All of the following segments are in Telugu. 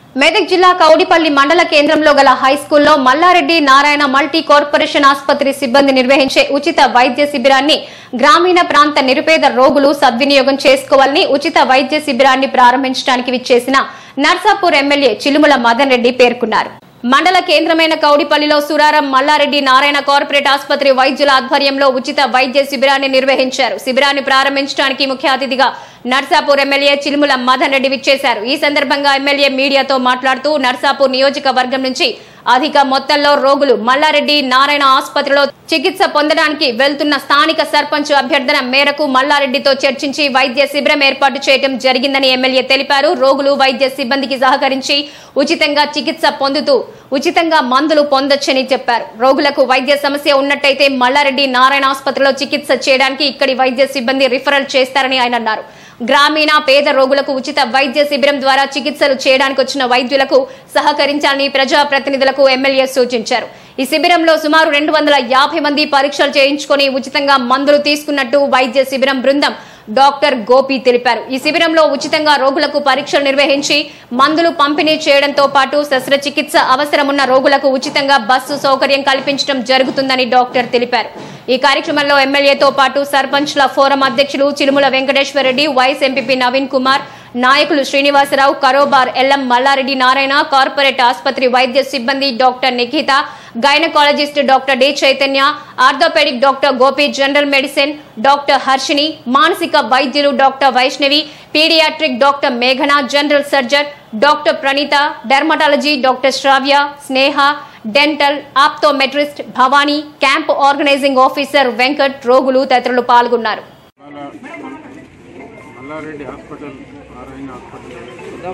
మెదక్ జిల్లా కౌడిపల్లి మండల కేంద్రంలో గల హైస్కూల్లో మల్లారెడ్డి నారాయణ మల్టీ కార్పొరేషన్ ఆసుపత్రి సిబ్బంది నిర్వహించే ఉచిత వైద్య శిబిరాన్ని గ్రామీణ ప్రాంత నిరుపేద రోగులు సద్వినియోగం చేసుకోవాలని ఉచిత వైద్య శిబిరాన్ని ప్రారంభించడానికి విచ్చేసిన నర్సాపూర్ ఎమ్మెల్యే చిలుముల మదన్ రెడ్డి పేర్కొన్నారు మండల కేంద్రమైన కౌడిపల్లిలో సురారం మల్లారెడ్డి నారాయణ కార్పొరేట్ ఆసుపత్రి వైద్యుల ఆధ్వర్యంలో ఉచిత వైద్య శిబిరాన్ని నిర్వహించారు శిబిరాన్ని ప్రారంభించడానికి ముఖ్య అతిథిగా నర్సాపూర్ ఎమ్మెల్యే చిలుముల మదన్ రెడ్డి విచ్చేశారు ఈ సందర్భంగా ఎమ్మెల్యే మీడియాతో మాట్లాడుతూ నర్సాపూర్ నియోజకవర్గం నుంచి అధిక మొత్తంలో రోగులు మల్లారెడ్డి నారాయణ ఆసుపత్రిలో చికిత్స పొందడానికి వెళ్తున్న స్థానిక సర్పంచ్ అభ్యర్థన మేరకు మల్లారెడ్డితో చర్చించి వైద్య శిబిరం ఏర్పాటు చేయడం జరిగిందని ఎమ్మెల్యే తెలిపారు రోగులు వైద్య సిబ్బందికి సహకరించి ఉచితంగా చికిత్స పొందుతూ ఉచితంగా మందులు పొందొచ్చని చెప్పారు రోగులకు వైద్య సమస్య ఉన్నట్టయితే మల్లారెడ్డి నారాయణ ఆసుపత్రిలో చికిత్స చేయడానికి ఇక్కడి వైద్య సిబ్బంది రిఫరల్ చేస్తారని ఆయన అన్నారు గ్రామీణ పేద రోగులకు ఉచిత వైద్య శిబిరం ద్వారా చికిత్సలు చేయడానికి వచ్చిన వైద్యులకు సహకరించాలని ప్రజాప్రతినిధులకు ఎమ్మెల్యే సూచించారు ఈ శిబిరంలో సుమారు రెండు వందల యాభై మంది పరీక్షలు చేయించుకొని ఉచితంగా మందులు తీసుకున్నట్టు వైద్య శిబిరం బృందం డాక్టర్ గోపి తెలిపారు ఈ శిబిరంలో ఉచితంగా రోగులకు పరీక్షలు నిర్వహించి మందులు పంపిణీ చేయడంతో పాటు శస్త్రచికిత్స అవసరమున్న రోగులకు ఉచితంగా బస్సు సౌకర్యం కల్పించడం జరుగుతుందని డాక్టర్ తెలిపారు ఈ కార్యక్రమంలో ఎమ్మెల్యేతో పాటు సర్పంచ్ల ఫోరం అధ్యక్షులు చిలుముల వెంకటేశ్వరరెడ్డి వైస్ ఎంపీపీ నవీన్ కుమార్ నాయకులు శ్రీనివాసరావు కరోబార్ ఎల్ఎం మల్లారెడ్డి నారాయణ కార్పొరేట్ ఆసుపత్రి వైద్య సిబ్బంది doctor Nikhitha gynaecologist doctor D Chaitanya orthopaedic doctor Gopi general medicine doctor Harshini మానసిక వైద్యులు డాక్టర్ వైష్ణవి పీడియాట్రిక్ డాక్టర్ మేఘన general surgeon doctor Praneetha dermatology doctor Sravya Sneha dental optometrist Bhavani camp organising officer Venkat రోగులు తదితరులు పాల్గొన్నారు ఇవాళ మల్లారెడ్డి హాస్పిటల్ నారాయణ హాస్పిటల్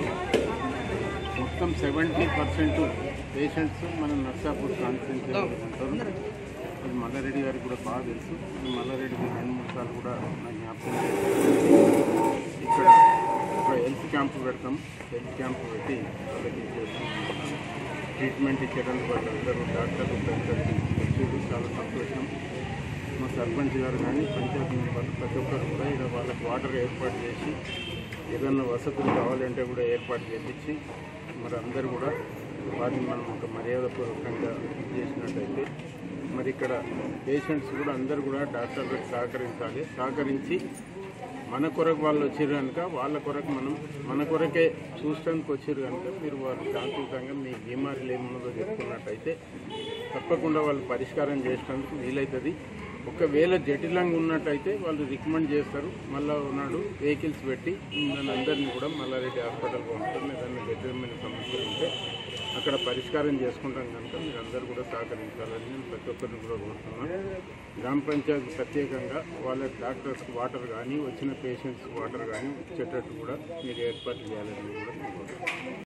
మొత్తం సెవెంటీ పర్సెంట్ పేషెంట్స్ మన నర్సాపూర్ కాన్స్టిట్యూన్సీలో ఉంటారు అది మల్లారెడ్డి గారికి కూడా బాగా తెలుసు ఈ మల్లారెడ్డి గారు రెండు మూడు సార్లు కూడా నా జ్ఞాపకం ఉంది. ఇక్కడ ఒక హెల్త్ క్యాంప్ పెడతాం హెల్త్ క్యాంప్ పెట్టి వాళ్ళకి ట్రీట్మెంట్ ఇచ్చేటందుకు వాళ్ళందరూ డాక్టర్లు ప్రజలు వచ్చేది చాలా సంతోషం మా సర్పంచ్ గారు కానీ పంచాయతీ మెంబర్లు ప్రతి ఒక్కరు కూడా ఇక్కడ వాళ్ళకి వాటర్ ఏర్పాటు చేసి ఏదన్నా వసతులు కావాలంటే కూడా ఏర్పాటు చేపించి మరి అందరూ కూడా వాటిని మనం ఒక మర్యాదపూర్వకంగా ఇది చేసినట్టయితే మరి ఇక్కడ పేషెంట్స్ కూడా అందరూ కూడా డాక్టర్లకు సహకరించాలి సహకరించి మన కొరకు వాళ్ళు వచ్చారు కనుక వాళ్ళ కొరకు మనం మన కొరకే చూడటానికి వచ్చారు కనుక మీరు వాళ్ళు శాంతియుతంగా మీ బీమారీలు ఏమున్నదో చెప్పుకున్నట్టయితే తప్పకుండా వాళ్ళు పరిష్కారం చేసేందుకు వీలవుతుంది ఒకవేళ జటిలంగా ఉన్నట్టయితే వాళ్ళు రికమెండ్ చేస్తారు మళ్ళీ ఉన్నాడు వెహికల్స్ పెట్టి నన్ను అందరినీ కూడా మల్లారెడ్డి హాస్పిటల్ పంపుతారు ఏదైనా జటిలమైన సమస్యలు ఉంటే అక్కడ పరిష్కారం చేసుకుంటాం కనుక మీరు అందరూ కూడా సహకరించాలని నేను ప్రతి ఒక్కరిని కూడా కోరుతున్నాను గ్రామ పంచాయతీ ప్రత్యేకంగా వాళ్ళ డాక్టర్స్కి వాటర్ కానీ వచ్చిన పేషెంట్స్కి వాటర్ కానీ ఇచ్చేటట్టు కూడా మీరు ఏర్పాటు చేయాలని కూడా నేను కోరుతున్నాను